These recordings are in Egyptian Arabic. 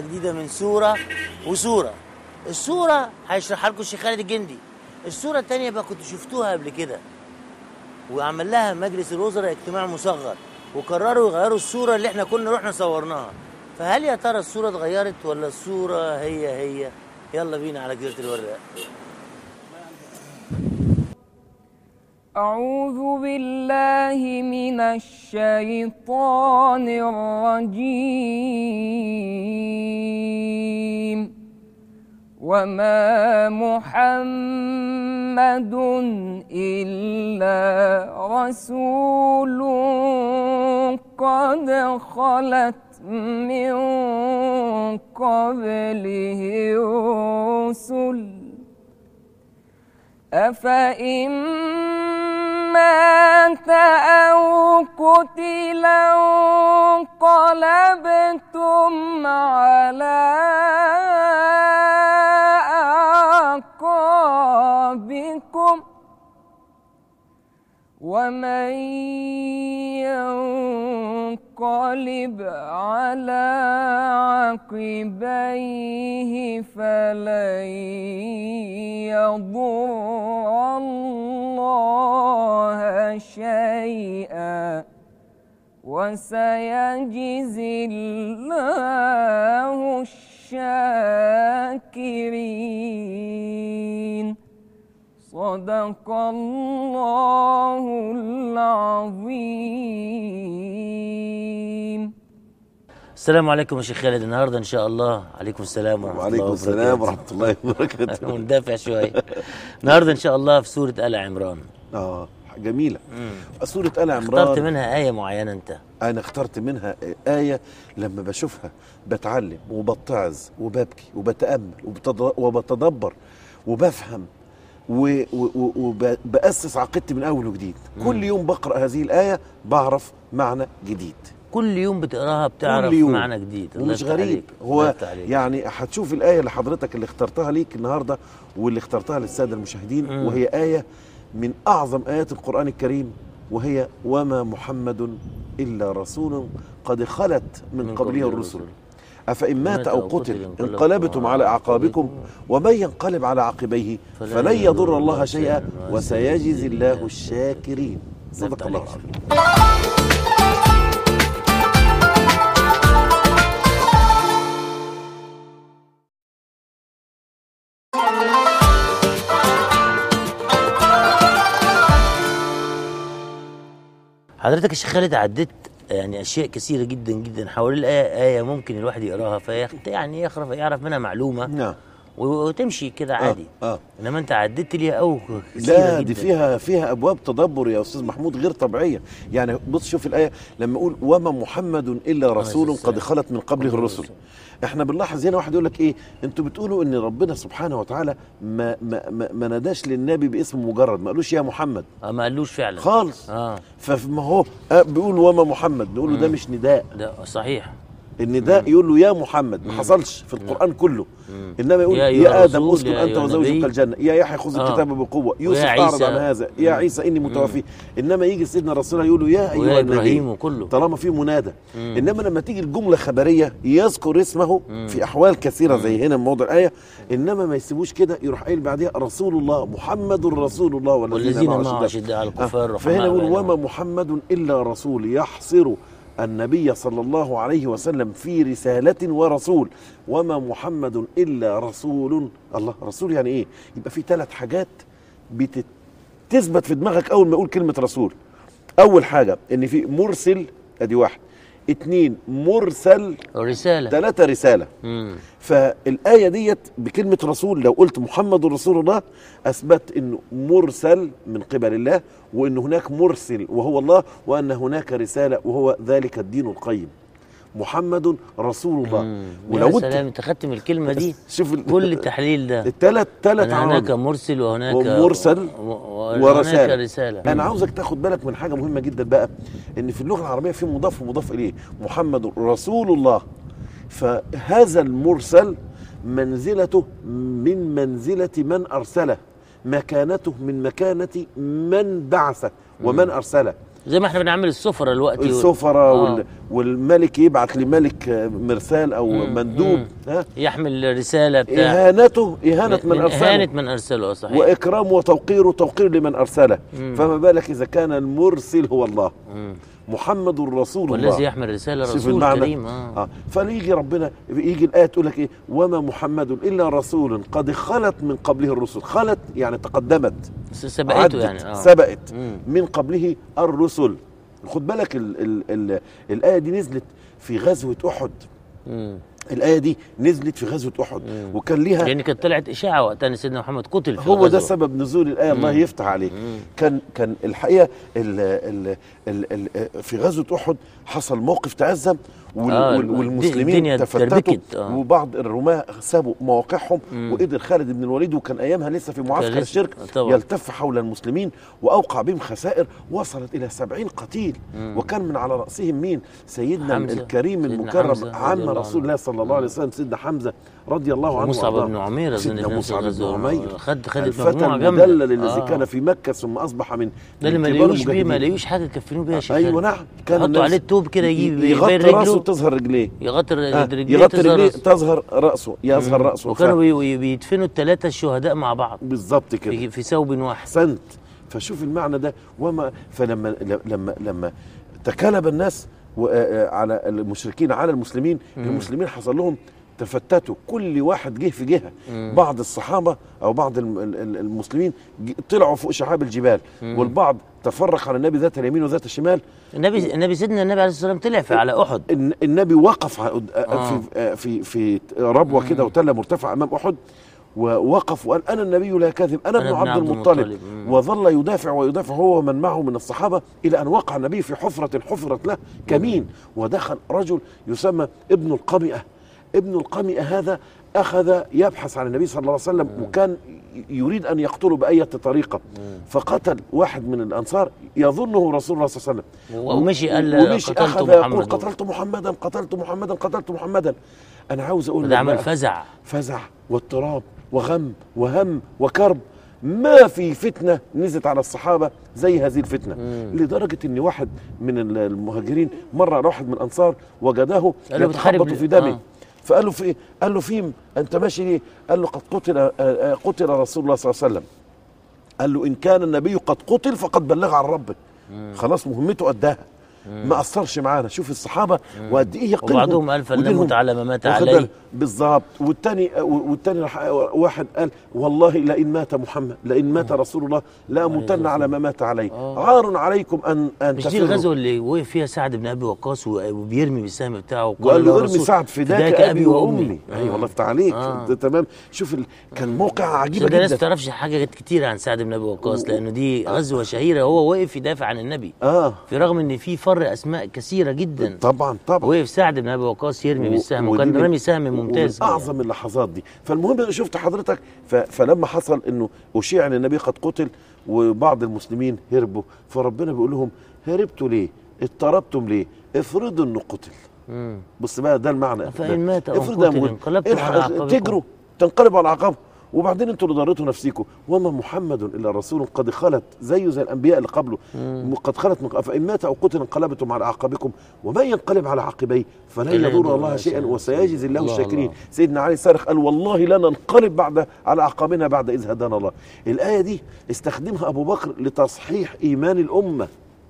جديده من سوره وسوره السوره هيشرحها لكم الشيخ خالد الجندي السوره الثانيه بقى كنتوا شفتوها قبل كده وعمل لها مجلس الوزراء اجتماع مصغر وقرروا يغيروا الصوره اللي احنا كنا رحنا صورناها فهل يا ترى الصوره اتغيرت ولا الصوره هي هي يلا بينا على جزيره الوراق أعوذ بالله من الشيطان الرجيم وما محمد إلا رسول قد خلت من قبله رسل أفإن مات أو قتل انقلبتم على أعقابكم ومن ينقلب على عقبيه فلن يضر الله شيئا وسيجزي الله الشاكرين صدق الله العظيم السلام عليكم يا شيخ خالد النهارده ان شاء الله عليكم السلام ورحمه الله وعليكم وبركاته السلام ورحمة الله وبركاته مندفع شويه النهارده ان شاء الله في سوره ال عمران اه جميلة سورة آل اخترت عمران منها ايه معينه انت أنا اخترت منها آية لما بشوفها بتعلم وبتعظ وببكي وبتأمل وبتض- وبتدبر وبفهم و- و- و- وبأسس عقيدتي من أول وجديد كل يوم بقرأ هذه الآية بعرف معنى جديد كل يوم بتقراها بتعرف كل يوم معنى جديد الله ومش يفتح غريب عليك. الله هو يفتح عليك. يعني هتشوف الآية اللي حضرتك اللي اخترتها ليك النهاردة واللي اخترتها للسادة المشاهدين مم. وهي آية من أعظم آيات القرآن الكريم وهي وما محمد إلا رسول قد خلت من, من قبله قبله الرسل الرسل. أفإن مات أو قتل انقلبتم انقلبتم على أعقابكم ومن ينقلب على عقبيه فلن يضر الله شيئا وسيجزي الله الشاكرين صدق الله العظيم حضرتك يا شيخ خالد عديت يعني اشياء كثيره جدا جدا حوالين الايه ايه ممكن الواحد يقراها فيخت يعني يعرف يعرف منها معلومه نعم وتمشي كده عادي آه. انما انت عديت ليها او كثيره لا جدا دي فيها فيها ابواب تدبر يا استاذ محمود غير طبيعيه يعني بص شوف الايه لما اقول وما محمد الا رسول السلام. قد خلت من قبله الرسل احنا بنلاحظ هنا واحد يقول لك ايه انتوا بتقولوا ان ربنا سبحانه وتعالى ما ما ما, ما ناداش للنبي باسم مجرد ما قالوش يا محمد اه ما قالوش فعلا خالص اه فما هو آه بيقول وما محمد نقول له ده مش نداء ده صحيح النداء يقول له يا محمد ما حصلش في القران كله انما يقول يا يا, أيها ادم الرسول، اسكن يا انت أيها وزوجك النبي. الجنه يا يحيى خذ آه. الكتاب بقوه يوسف ويا اعرض عيسى. عن هذا يا عيسى اني متوفي انما يجي سيدنا رسول الله يقول له يا ويا ايها ابراهيم النبي وكله طالما في منادى انما لما تيجي الجمله خبريه يذكر اسمه في احوال كثيره زي هنا موضع الايه انما ما يسيبوش كده يروح قايل بعدها رسول الله محمد رسول الله والذين معه معه أشداء على الكفار آه. رحماء فهنا يقول بينهم. وما محمد الا رسول يحصر النبي صلى الله عليه وسلم في رسالة ورسول وما محمد إلا رسول الله رسول يعني إيه يبقى في ثلاث حاجات بتثبت في دماغك أول ما أقول كلمة رسول أول حاجة إن في مرسل أدي واحد اتنين مرسل رساله ثلاثة رسالة مم. فالآية ديت بكلمة رسول لو قلت محمد رسول الله أثبت أنه مرسل من قبل الله وأن هناك مرسل وهو الله وأن هناك رسالة وهو ذلك الدين القيم محمد رسول الله مم. ولو يا أنت سلام انت خدت من الكلمه دي شوف ال- كل التحليل ده الثلاث ثلاث أن هناك عوامل مرسل وهناك ومرسل و- و- ورسالة. وهناك رساله انا عاوزك تاخد بالك من حاجه مهمه جدا بقى ان في اللغه العربيه في مضاف ومضاف اليه محمد رسول الله فهذا المرسل منزلته من منزله من ارسله مكانته من مكانه من بعثه ومن ارسله زي ما احنا بنعمل السفره دلوقتي السفرة آه. وال... والملك يبعت لملك آه، مرسال او مم. مندوب مم. ها يحمل رساله بتاع اهانته اهانه من, من ارسله اهانه من ارسله آه، صحيح واكرام وتوقير توقير لمن ارسله مم. فما بالك اذا كان المرسل هو الله مم. محمد رسول الله والذي يحمل رساله شوف رسول المعنى كريم اه اه فيجي ربنا يجي الايه تقول لك ايه وما محمد الا رسول قد خلت من قبله الرسل خلت يعني تقدمت س- سبقته عدت يعني اه سبقت مم. من قبله الرسل خد بالك ال ال ال الايه دي نزلت في غزوه احد مم. الايه دي نزلت في غزوه احد وكان ليها لان كانت طلعت اشاعه وقتها ان سيدنا محمد قتل في هو ده الغزوة. سبب نزول الايه الله يفتح عليك كان كان الحقيقه ال ال ال ال في غزوه احد حصل موقف تأزم وال آه، وال الدنيا والمسلمين تفتتوا اتدربكت، آه. وبعض الرماة سابوا مواقعهم وقدر خالد بن الوليد وكان ايامها لسه في معسكر لسه- الشرك طبعا. يلتف حول المسلمين واوقع بهم خسائر وصلت الى سبعين قتيل وكان من على راسهم مين سيدنا حمزة. الكريم سيدنا المكرم حمزة رضي عم الله رسول عنه. الله صلى الله عليه وسلم سيدنا حمزه رضي الله عنه مصعب وأرضاه. بن عمير اظن سيدنا في نفس مصعب بن الغزوة. عمير خد خدت الفتى مجموعه جامده المدلل الذي آه. كان في مكه ثم اصبح من ده اللي ما من كبار لقيوش بيه ما المجاهدين. لقيوش حاجه يكفنوه بيها يا شيخ ايوه خالد. نعم كان يحطوا الناس عليه التوب كده يجيب يغطي يبين راسه رجله وتظهر رجليه يغطي آه، رجليه يغطي تظهر رجليه راسه. تظهر راسه يظهر راسه وكانوا ف- بي- بي- بيدفنوا الثلاثه الشهداء مع بعض بالظبط كده في, في ثوب واحد احسنت فشوف المعنى ده وما فلما لما لما تكالب الناس و- آه، على المشركين على المسلمين المسلمين حصل لهم تفتتوا كل واحد جه في جهه بعض الصحابه او بعض الم- ال- ال- المسلمين ج- طلعوا فوق شعاب الجبال والبعض تفرق على النبي ذات اليمين وذات الشمال النبي النبي سيدنا النبي عليه الصلاه والسلام طلع في على احد الن- النبي وقف ع- قد- آه. في آه، في في ربوه كده وتله مرتفع امام احد ووقف وقال انا النبي لا كاذب انا ابن عبد المطلب مم. وظل يدافع ويدافع هو ومن معه من الصحابه الى ان وقع النبي في حفره حفرت له كمين ودخل رجل يسمى ابن القمئه ابن القمئه هذا اخذ يبحث عن النبي صلى الله عليه وسلم وكان يريد ان يقتله باية طريقه فقتل واحد من الانصار يظنه رسول الله صلى الله عليه وسلم ومشي قال ومشي قتلت اخذ يقول محمد قتلت محمدا قتلت محمدا قتلت محمدا انا عاوز اقول ده لك عمل بقى فزع فزع واضطراب وغم وهم وكرب ما في فتنة نزلت على الصحابة زي هذه الفتنة لدرجة ان واحد من ال- المهاجرين مرة واحد من الانصار وجده قال له بتحارب يتخبط ليه؟ في دمه آه. فقال له في إيه؟ قال له فيم انت ماشي ليه قال له قد قتل آه، آه، قتل رسول الله صلى الله عليه وسلم قال له ان كان النبي قد قتل فقد بلغ عن ربه خلاص مهمته اداها ما اثرش معانا شوف الصحابه وقد ايه يقينهم وبعضهم قال فلنمت ودينهم. على ما مات واخد عليه. بالك؟ بالظبط والتاني والتاني راح واحد قال والله لئن مات محمد لئن مات رسول الله لا اموتن على ما مات عليه عار عليكم ان ان مش دي تفروا. الغزوه اللي وقف فيها سعد بن ابي وقاص و- وبيرمي بالسهم بتاعه وقال له له ارمي الرسول، سعد فداك ابي وامي آه. ايوه الله يفتح عليك آه. انت تمام شوف ال... كان موقع عجيبه عشان ده ناس ما جدا تعرفش حاجات كتير عن سعد بن ابي وقاص لانه دي غزوه شهيره هو واقف يدافع عن النبي اه في رغم ان في فر اسماء كثيره جدا طبعا طبعا وقف سعد بن ابي وقاص يرمي بالسهم ودي وكان من- رامي سهم ممتاز ومن اعظم اللحظات دي فالمهم انا شفت حضرتك ف... فلما حصل انه اشيع ان النبي قد قتل وبعض المسلمين هربوا فربنا بيقول لهم هربتوا ليه اضطربتم ليه افرضوا انه قتل مم. بص بقى ده المعنى فإن مات أو افرض يا قتل موت. انقلبتم الحق- على أعقابكم. تجروا تنقلبوا على اعقابكم وبعدين انتوا اللي ضريتوا نفسيكم وما محمد الا رسول قد خلت زيه زي الانبياء اللي قبله قد خلت من فان مات او قتل انقلبتم على اعقابكم ومن ينقلب على عقبيه فلن فلن يضر يضر الله الله شيئا شيئا. وسيجزي الله الله الشاكرين الله. سيدنا علي صارخ قال والله لا ننقلب بعد على اعقابنا بعد اذ هدانا الله الايه دي استخدمها ابو بكر لتصحيح ايمان الامه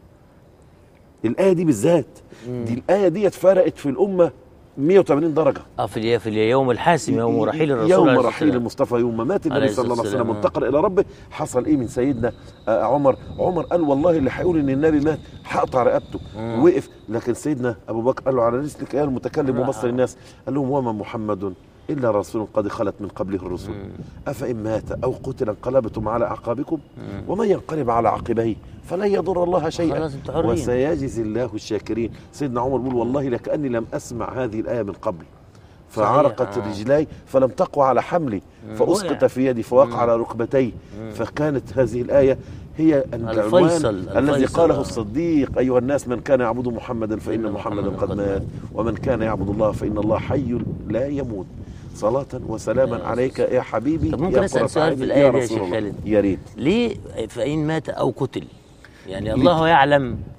الايه دي بالذات دي الايه دي فرقت في الامه 180 درجه اه في الي- في اليوم الحاسم يوم رحيل الرسول يوم عليه رحيل الصلاة المصطفى يوم ما مات عليه النبي صلى الله عليه الصلاة وسلم والسلام. وانتقل الى ربه حصل ايه من سيدنا آه، عمر عمر قال والله اللي هيقول ان النبي مات هقطع رقبته وقف لكن سيدنا ابو بكر قال له على رسلك يا المتكلم ومصر الناس قال لهم وما محمد الا رسول قد خلت من قبله الرسل افان مات او قتل انقلبتم على اعقابكم ومن ينقلب على عقبيه فلن يضر الله شيئا خلاص انتوا حرين. وسيجزي الله الشاكرين سيدنا عمر بيقول والله لكاني لم اسمع هذه الايه من قبل فعرقت آه. رجلاي فلم تقوى على حملي فاسقط وقع. في يدي فوقع على ركبتي فكانت هذه الايه هي العنوان الفيصل- الذي الفيصل. قاله الصديق ايها الناس من كان يعبد محمدا فان إن محمدا محمداً قد قد مات مات. ومن كان يعبد الله فان الله حي لا يموت صلاة وسلاما عليك يا حبيبي طب ممكن يا أسأل قرة سؤال في عيني الآية يا دي يا رسول شيخ الله. خالد؟ يا ريت ليه فإن مات أو قتل يعني الله يعلم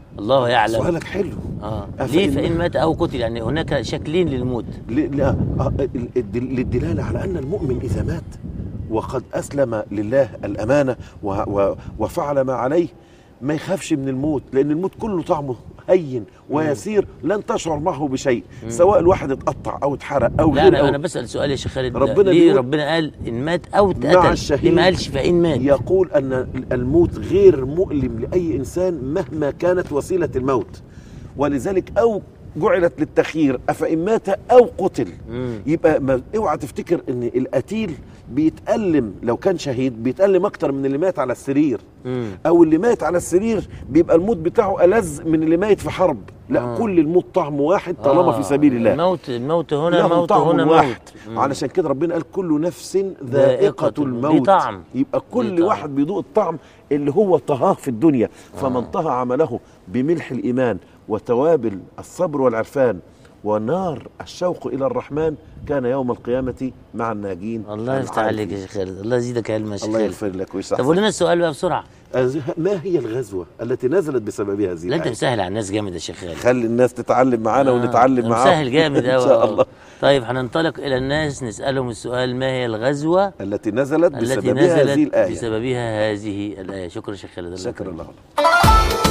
الله يعلم سؤالك حلو اه أفإن- ليه فان مات او قتل يعني هناك شكلين للموت ل- لا آه، ال- الدل- للدلاله على ان المؤمن اذا مات وقد اسلم لله الامانه و- و- وفعل ما عليه ما يخافش من الموت لان الموت كله طعمه هين ويسير لن تشعر معه بشيء سواء الواحد اتقطع او اتحرق او لا غير انا أو انا بسال سؤال يا شيخ خالد ربنا ليه بيقول- ربنا قال ان مات او اتقتل الشهيد ليه ما قالش فان مات يقول ان الموت غير مؤلم لاي انسان مهما كانت وسيله الموت ولذلك او جعلت للتخيير افان مات او قتل مم. يبقى ما اوعى تفتكر ان القتيل بيتألم لو كان شهيد بيتألم اكتر من اللي مات على السرير مم. او اللي مات على السرير بيبقى الموت بتاعه ألذ من اللي مات في حرب لا آه. كل الموت طعم واحد طالما آه، في سبيل الله الموت الموت هنا له موت طعم هنا واحد موت مم. علشان كده ربنا قال كل نفس ذائقة ذائقة ليه الموت طعم. يبقى كل ليه طعم. واحد بيذوق الطعم اللي هو طهاه في الدنيا فمن طهى عمله بملح الإيمان وتوابل الصبر والعرفان ونار الشوق إلى الرحمن كان يوم القيامة مع الناجين الله يفتح عليك يا شيخ خالد الله يزيدك علم يا شيخ الله خالد يغفر لك ويسعدك طب قول لنا السؤال بقى بسرعه ما هي الغزوة التي نزلت بسببها هذه لا انت الآية؟ مسهل على الناس جامد يا شيخ خالد خلي الناس تتعلم معانا ونتعلم آه، معاهم مسهل جامد ان قوي شاء الله طيب هننطلق الى الناس نسالهم السؤال ما هي الغزوه التي نزلت التي بسببها هذه نزلت الآية بسببها هذه الايه شكرا يا شيخ خالد الله شكرا يكرمك. الله